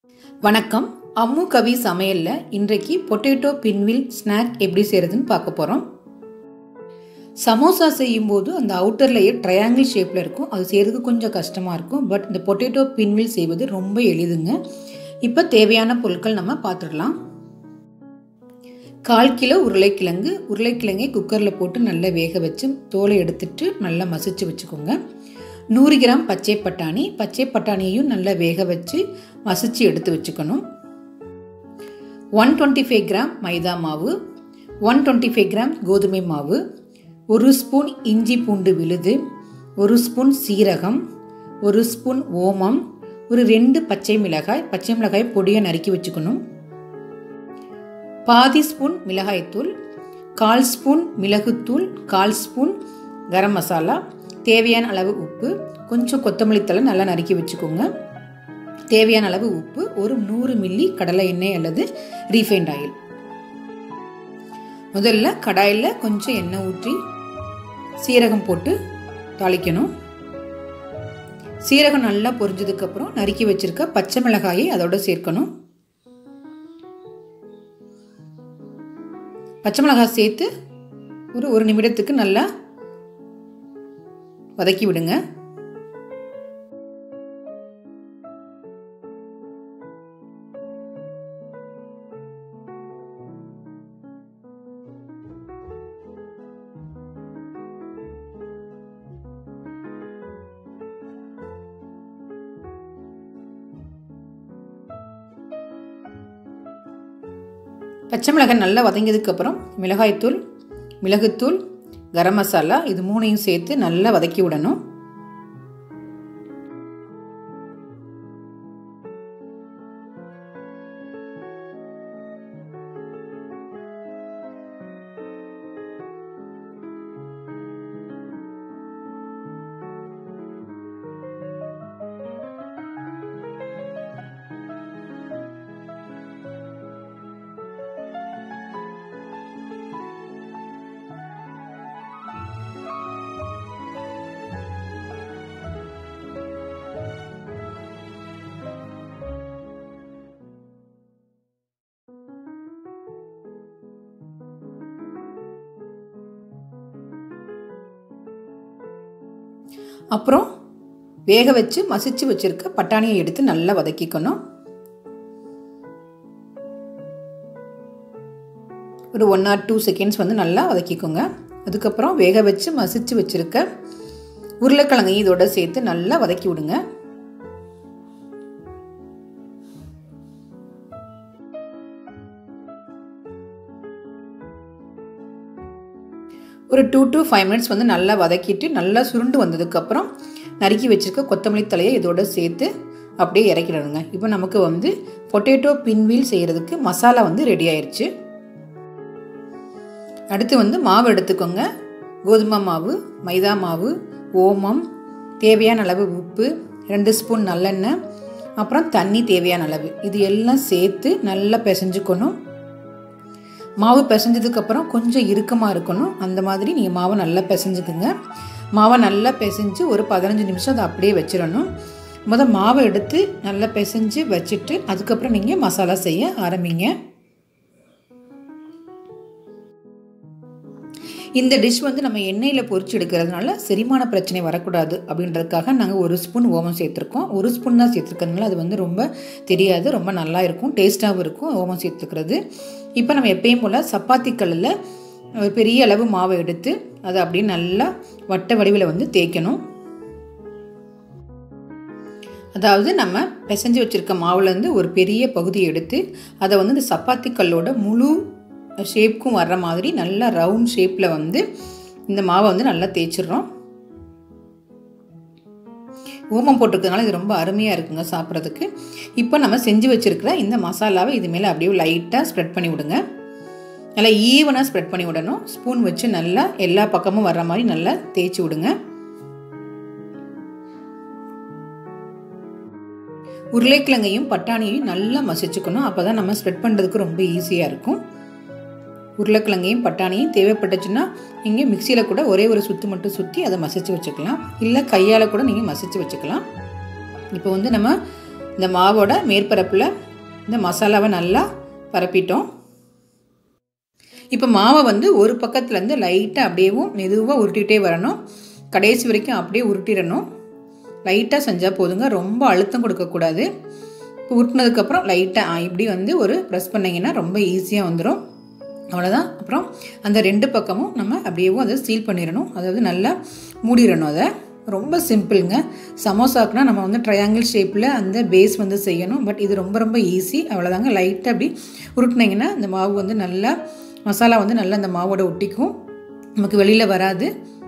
வணக்கம் அம்மு கவி சமையலில் இன்றைக்கு பொட்டேட்டோ பின்வில் ஸ்நாக் எப்படி செய்கிறதுன்னு பார்க்க போகிறோம் சமோசா செய்யும்போது அந்த அவுட்டர் லேயர் ட்ரையாங்கிள் ஷேப்பில் இருக்கும் அது செய்கிறதுக்கு கொஞ்சம் கஷ்டமாக இருக்கும் பட் இந்த பொட்டேட்டோ பின்வில் செய்வது ரொம்ப எளிதுங்க இப்போ தேவையான பொருட்கள் நம்ம பார்த்துடலாம் கால் கிலோ உருளைக்கிழங்கு உருளைக்கிழங்கை குக்கரில் போட்டு நல்லா வேக வச்சு தோலை எடுத்துட்டு நல்லா மசிச்சு வச்சுக்கோங்க நூறு கிராம் பச்சை பட்டாணி பச்சை பட்டாணியையும் நல்லா வேக வச்சு மசிச்சு எடுத்து வச்சுக்கணும் one twenty five gram maida மாவு ஒன் டுவெண்ட்டி ஃபைவ் கிராம் கோதுமை மாவு ஒரு ஸ்பூன் இஞ்சி பூண்டு விழுது ஒரு ஸ்பூன் சீரகம் ஒரு ஸ்பூன் ஓமம் ஒரு ரெண்டு பச்சை மிளகாய் பச்சை மிளகாய் பொடியை நறுக்கி வச்சுக்கணும் பாதி ஸ்பூன் மிளகாய்த்தூள் கால் ஸ்பூன் மிளகுத்தூள் கால் ஸ்பூன் கரம் மசாலா தேவையான அளவு உப்பு கொஞ்சம் கொத்தமல்லி தழை நல்லா நறுக்கி வச்சுக்கோங்க தேவையான அளவு உப்பு ஒரு நூறு மில்லி கடலை எண்ணெய் அல்லது ரீஃபைண்ட் ஆயில் முதல்ல கடாயில் கொஞ்சம் எண்ணெய் ஊற்றி சீரகம் போட்டு தாளிக்கணும் சீரகம் நல்லா பொரிஞ்சதுக்கப்புறம் நறுக்கி வச்சிருக்க பச்சை மிளகாயை அதோட சேர்க்கணும் பச்சை மிளகாய் சேர்த்து ஒரு ஒரு நிமிடத்துக்கு நல்லா வதக்கி விடுங்க பச்சை மிளகாய் நல்லா வதங்கியதுக்கப்புறம் மிளகாய்த்தூள் மிளகுத்தூள் கரம் மசாலா இது மூணையும் சேர்த்து நல்லா வதக்கி விடணும் அப்புறம் வேக வச்சு மசிச்சு வச்சிருக்க பட்டாணியை எடுத்து நல்லா வதக்கிக்கணும் ஒரு ஒன் ஆர் டூ செகண்ட்ஸ் வந்து நல்லா வதக்கிக்கோங்க அதுக்கப்புறம் வேக வச்சு மசிச்சு வச்சிருக்க உருளைக்கிழங்கையும் இதோட சேர்த்து நல்லா வதக்கி விடுங்க ஒரு டூ டு ஃபைவ் மினிட்ஸ் வந்து நல்லா வதக்கிட்டு நல்லா சுருண்டு வந்ததுக்கப்புறம் நறுக்கி வச்சுருக்க கொத்தமல்லி தலையை இதோட சேர்த்து அப்படியே இறக்கிடணுங்க இப்போ நமக்கு வந்து பொட்டேட்டோ பின்வீல் செய்கிறதுக்கு மசாலா வந்து ரெடி ஆயிடுச்சு அடுத்து வந்து மாவு எடுத்துக்கோங்க கோதுமை மாவு மைதா மாவு ஓமம் தேவையான அளவு உப்பு ரெண்டு ஸ்பூன் நல்லெண்ணெய் அப்புறம் தண்ணி தேவையான அளவு இது எல்லாம் சேர்த்து நல்லா பிசைஞ்சுக்கணும் மாவு பிசைஞ்சதுக்கப்புறம் கொஞ்சம் இறுக்கமாக இருக்கணும் அந்த மாதிரி நீங்கள் மாவை நல்லா பிசைஞ்சுக்குங்க மாவை நல்லா பிசைஞ்சு ஒரு பதினஞ்சு நிமிஷம் அதை அப்படியே வச்சிடணும் முதல் மாவை எடுத்து நல்லா பிசைஞ்சு வச்சுட்டு அதுக்கப்புறம் நீங்கள் மசாலா செய்ய ஆரம்பிங்க இந்த டிஷ் வந்து நம்ம எண்ணெயில் பொரிச்சு எடுக்கிறதுனால செரிமான பிரச்சனை வரக்கூடாது அப்படின்றதுக்காக நாங்கள் ஒரு ஸ்பூன் ஓமம் சேர்த்துருக்கோம் ஒரு ஸ்பூன் தான் சேர்த்துருக்கறதுனால அது வந்து ரொம்ப தெரியாது ரொம்ப நல்லா இருக்கும் டேஸ்ட்டாகவும் இருக்கும் ஓமம் சேர்த்துக்கிறது இப்போ நம்ம எப்பயும் போல் சப்பாத்தி கல்லில் ஒரு பெரிய அளவு மாவை எடுத்து அதை அப்படியே நல்லா வட்ட வடிவில் வந்து தேய்க்கணும் அதாவது நம்ம பிசைஞ்சு வச்சுருக்க மாவுலேருந்து ஒரு பெரிய பகுதியை எடுத்து அதை வந்து இந்த சப்பாத்தி கல்லோட முழு ஷேப்புக்கும் வர்ற மாதிரி நல்லா ரவுண்ட் ஷேப்பில் வந்து இந்த மாவை வந்து நல்லா தேய்ச்சிடுறோம் ஓமம் போட்டிருக்கிறதுனால இது ரொம்ப அருமையாக இருக்குங்க சாப்பிட்றதுக்கு இப்போ நம்ம செஞ்சு வச்சுருக்கிற இந்த மசாலாவை இது மேலே அப்படியே லைட்டாக ஸ்ப்ரெட் பண்ணி விடுங்க நல்லா ஈவனாக ஸ்ப்ரெட் பண்ணி விடணும் ஸ்பூன் வச்சு நல்லா எல்லா பக்கமும் வர்ற மாதிரி நல்லா தேய்ச்சி விடுங்க உருளைக்கிழங்கையும் பட்டாணியையும் நல்லா மசிச்சுக்கணும் அப்போ தான் நம்ம ஸ்ப்ரெட் பண்ணுறதுக்கு ரொம்ப ஈஸியாக இருக்கும் உருளைக்கிழங்கையும் பட்டாணியும் தேவைப்பட்டுச்சுன்னா நீங்கள் மிக்சியில் கூட ஒரே ஒரு சுற்று மட்டும் சுற்றி அதை மசிச்சு வச்சுக்கலாம் இல்லை கையால் கூட நீங்கள் மசிச்சு வச்சுக்கலாம் இப்போ வந்து நம்ம இந்த மாவோட மேற்பரப்பில் இந்த மசாலாவை நல்லா பரப்பிட்டோம் இப்போ மாவை வந்து ஒரு பக்கத்துலேருந்து லைட்டாக அப்படியேவும் மெதுவாக உருட்டிகிட்டே வரணும் கடைசி வரைக்கும் அப்படியே உருட்டிடணும் லைட்டாக செஞ்சால் போதுங்க ரொம்ப அழுத்தம் கொடுக்கக்கூடாது உருட்டினதுக்கப்புறம் லைட்டாக இப்படி வந்து ஒரு ப்ரெஸ் பண்ணிங்கன்னா ரொம்ப ஈஸியாக வந்துடும் அவ்வளோதான் அப்புறம் அந்த ரெண்டு பக்கமும் நம்ம அப்படியேவும் அதை சீல் பண்ணிடணும் அதாவது நல்லா மூடிடணும் அதை ரொம்ப சிம்பிளுங்க சமோசாக்குனா நம்ம வந்து ட்ரையாங்கிள் ஷேப்பில் அந்த பேஸ் வந்து செய்யணும் பட் இது ரொம்ப ரொம்ப ஈஸி அவ்வளோதாங்க லைட்டாக அப்படி உருட்டினீங்கன்னா இந்த மாவு வந்து நல்லா மசாலா வந்து நல்லா அந்த மாவோட ஒட்டிக்கும் நமக்கு வெளியில் வராது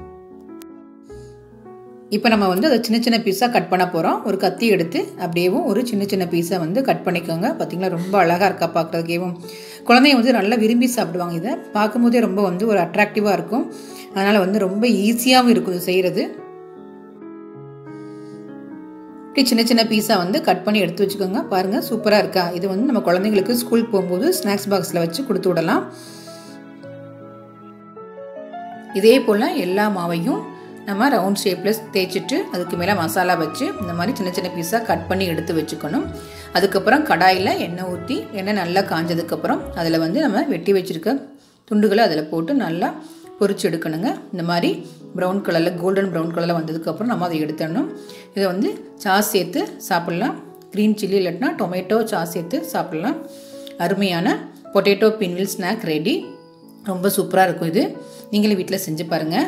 இப்போ நம்ம வந்து அதை சின்ன சின்ன பீஸாக கட் பண்ண போகிறோம் ஒரு கத்தி எடுத்து அப்படியேவும் ஒரு சின்ன சின்ன பீஸை வந்து கட் பண்ணிக்கோங்க பார்த்திங்களா ரொம்ப அழகாக இருக்கா பார்க்குறதுக்கேவும் குழந்தைங்க வந்து நல்லா விரும்பி சாப்பிடுவாங்க இதை பார்க்கும்போதே ரொம்ப வந்து ஒரு அட்ராக்டிவாக இருக்கும் அதனால் வந்து ரொம்ப ஈஸியாகவும் இருக்கும் இது செய்கிறது இப்படி சின்ன சின்ன பீஸாக வந்து கட் பண்ணி எடுத்து வச்சுக்கோங்க பாருங்கள் சூப்பராக இருக்கா இது வந்து நம்ம குழந்தைங்களுக்கு ஸ்கூல் போகும்போது ஸ்நாக்ஸ் பாக்ஸில் வச்சு கொடுத்து விடலாம் இதே போல் எல்லா மாவையும் நம்ம ரவுண்ட் ஷேப்பில் தேய்ச்சிட்டு அதுக்கு மேலே மசாலா வச்சு இந்த மாதிரி சின்ன சின்ன பீஸாக கட் பண்ணி எடுத்து வச்சுக்கணும் அதுக்கப்புறம் கடாயில் எண்ணெய் ஊற்றி எண்ணெய் நல்லா காஞ்சதுக்கப்புறம் அதில் வந்து நம்ம வெட்டி வச்சுருக்க துண்டுகளை அதில் போட்டு நல்லா பொரிச்சு எடுக்கணுங்க இந்த மாதிரி ப்ரௌன் கலரில் கோல்டன் ப்ரௌன் கலரில் வந்ததுக்கப்புறம் நம்ம அதை எடுத்துடணும் இதை வந்து சாஸ் சேர்த்து சாப்பிட்லாம் க்ரீன் சில்லி இல்லாட்டினா டொமேட்டோ சாஸ் சேர்த்து சாப்பிட்லாம் அருமையான பொட்டேட்டோ பின்வில் ஸ்நாக் ரெடி ரொம்ப சூப்பராக இருக்கும் இது நீங்களும் வீட்டில் செஞ்சு பாருங்கள்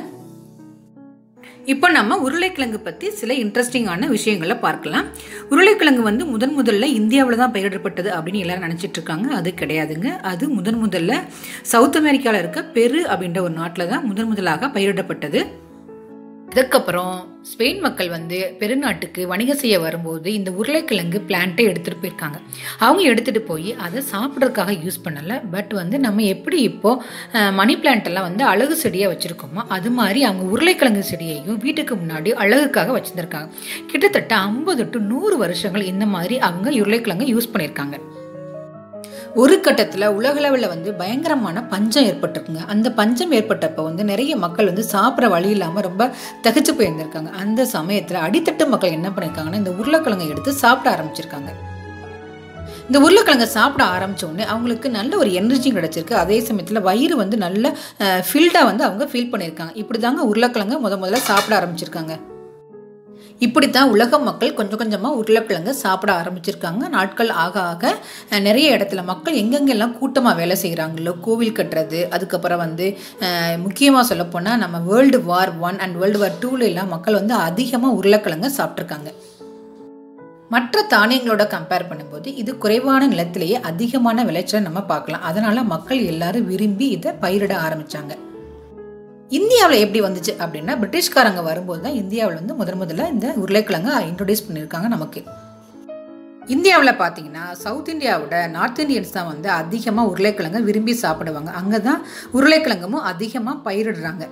இப்போ நம்ம உருளைக்கிழங்கு பற்றி சில இன்ட்ரெஸ்டிங்கான விஷயங்களை பார்க்கலாம் உருளைக்கிழங்கு வந்து முதன் முதல்ல இந்தியாவில் தான் பயிரிடப்பட்டது அப்படின்னு எல்லாரும் நினச்சிட்டு இருக்காங்க அது கிடையாதுங்க அது முதன் முதல்ல சவுத் அமெரிக்காவில் இருக்க பெரு அப்படின்ற ஒரு நாட்டில் தான் முதன் முதலாக பயிரிடப்பட்டது அதுக்கப்புறம் ஸ்பெயின் மக்கள் வந்து பெருநாட்டுக்கு வணிகம் செய்ய வரும்போது இந்த உருளைக்கிழங்கு பிளான்ட்டை எடுத்துகிட்டு போயிருக்காங்க அவங்க எடுத்துகிட்டு போய் அதை சாப்பிட்றதுக்காக யூஸ் பண்ணலை பட் வந்து நம்ம எப்படி இப்போது மணி பிளான்ட் எல்லாம் வந்து அழகு செடியாக வச்சுருக்கோமோ அது மாதிரி அவங்க உருளைக்கிழங்கு செடியையும் வீட்டுக்கு முன்னாடி அழகுக்காக வச்சுருந்துருக்காங்க கிட்டத்தட்ட ஐம்பது டு நூறு வருஷங்கள் இந்த மாதிரி அவங்க உருளைக்கிழங்கு யூஸ் பண்ணியிருக்காங்க ஒரு கட்டத்தில் உலகளவில் வந்து பயங்கரமான பஞ்சம் ஏற்பட்டிருக்குங்க அந்த பஞ்சம் ஏற்பட்டப்போ வந்து நிறைய மக்கள் வந்து சாப்பிட்ற வழி இல்லாமல் ரொம்ப தகச்சு போயிருந்திருக்காங்க அந்த சமயத்தில் அடித்தட்டு மக்கள் என்ன பண்ணியிருக்காங்கன்னா இந்த உருளைக்கிழங்கை எடுத்து சாப்பிட ஆரம்பிச்சிருக்காங்க இந்த உருளைக்கிழங்கை சாப்பிட ஆரம்பித்த உடனே அவங்களுக்கு நல்ல ஒரு எனர்ஜி கிடச்சிருக்கு அதே சமயத்தில் வயிறு வந்து நல்ல ஃபில்டாக வந்து அவங்க ஃபீல் பண்ணியிருக்காங்க இப்படி தாங்க உருளைக்கிழங்கை முத முதல்ல சாப்பிட ஆரம்பிச்சிருக்காங்க இப்படி தான் உலக மக்கள் கொஞ்சம் கொஞ்சமாக உருளைக்கிழங்கு சாப்பிட ஆரம்பிச்சிருக்காங்க நாட்கள் ஆக ஆக நிறைய இடத்துல மக்கள் எங்கெங்கெல்லாம் கூட்டமாக வேலை செய்கிறாங்களோ கோவில் கட்டுறது அதுக்கப்புறம் வந்து முக்கியமாக சொல்லப்போனால் நம்ம world war one and world war டூல எல்லாம் மக்கள் வந்து அதிகமாக உருளைக்கிழங்கு சாப்பிட்ருக்காங்க மற்ற தானியங்களோட கம்பேர் பண்ணும்போது இது குறைவான நிலத்திலேயே அதிகமான விளைச்சலை நம்ம பார்க்கலாம் அதனால மக்கள் எல்லாரும் விரும்பி இதை பயிரிட ஆரம்பிச்சாங்க இந்தியாவில் எப்படி வந்துச்சு அப்படின்னா பிரிட்டிஷ்காரங்க வரும்போது தான் இந்தியாவில் வந்து முதன் முதல்ல இந்த உருளைக்கிழங்கு இன்ட்ரடியூஸ் பண்ணியிருக்காங்க நமக்கு இந்தியாவில் பார்த்தீங்கன்னா சவுத் இந்தியாவோட நார்த் இந்தியன்ஸ் தான் வந்து அதிகமாக உருளைக்கிழங்கை விரும்பி சாப்பிடுவாங்க அங்கே தான் உருளைக்கிழங்கும் அதிகமாக பயிரிடுறாங்க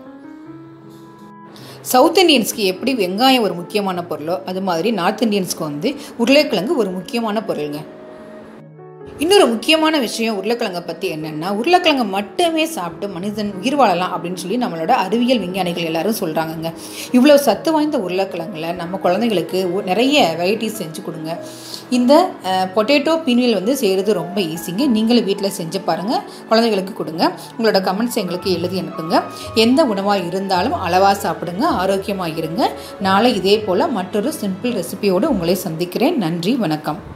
சவுத் இந்தியன்ஸ்க்கு எப்படி வெங்காயம் ஒரு முக்கியமான பொருளோ அது மாதிரி நார்த் இந்தியன்ஸ்க்கு வந்து உருளைக்கிழங்கு ஒரு முக்கியமான பொருளுங்க இன்னொரு முக்கியமான விஷயம் உருளைக்கிழங்கை பற்றி என்னென்னா உருளைக்கிழங்கை மட்டுமே சாப்பிட்டு மனிதன் உயிர் வாழலாம் அப்படின்னு சொல்லி நம்மளோட அறிவியல் விஞ்ஞானிகள் எல்லாரும் சொல்கிறாங்கங்க இவ்வளோ சத்து வாய்ந்த உருளைக்கிழங்குல நம்ம குழந்தைங்களுக்கு நிறைய வெரைட்டிஸ் செஞ்சு கொடுங்க இந்த பொட்டேட்டோ பீனியல் வந்து செய்கிறது ரொம்ப ஈஸிங்க நீங்களும் வீட்டில் செஞ்சு பாருங்கள் குழந்தைங்களுக்கு கொடுங்க உங்களோட கமெண்ட்ஸ் எங்களுக்கு எழுதி அனுப்புங்க எந்த உணவாக இருந்தாலும் அளவாக சாப்பிடுங்க ஆரோக்கியமாக இருங்க நாளை இதே போல் மற்றொரு சிம்பிள் ரெசிபியோடு உங்களை சந்திக்கிறேன் நன்றி வணக்கம்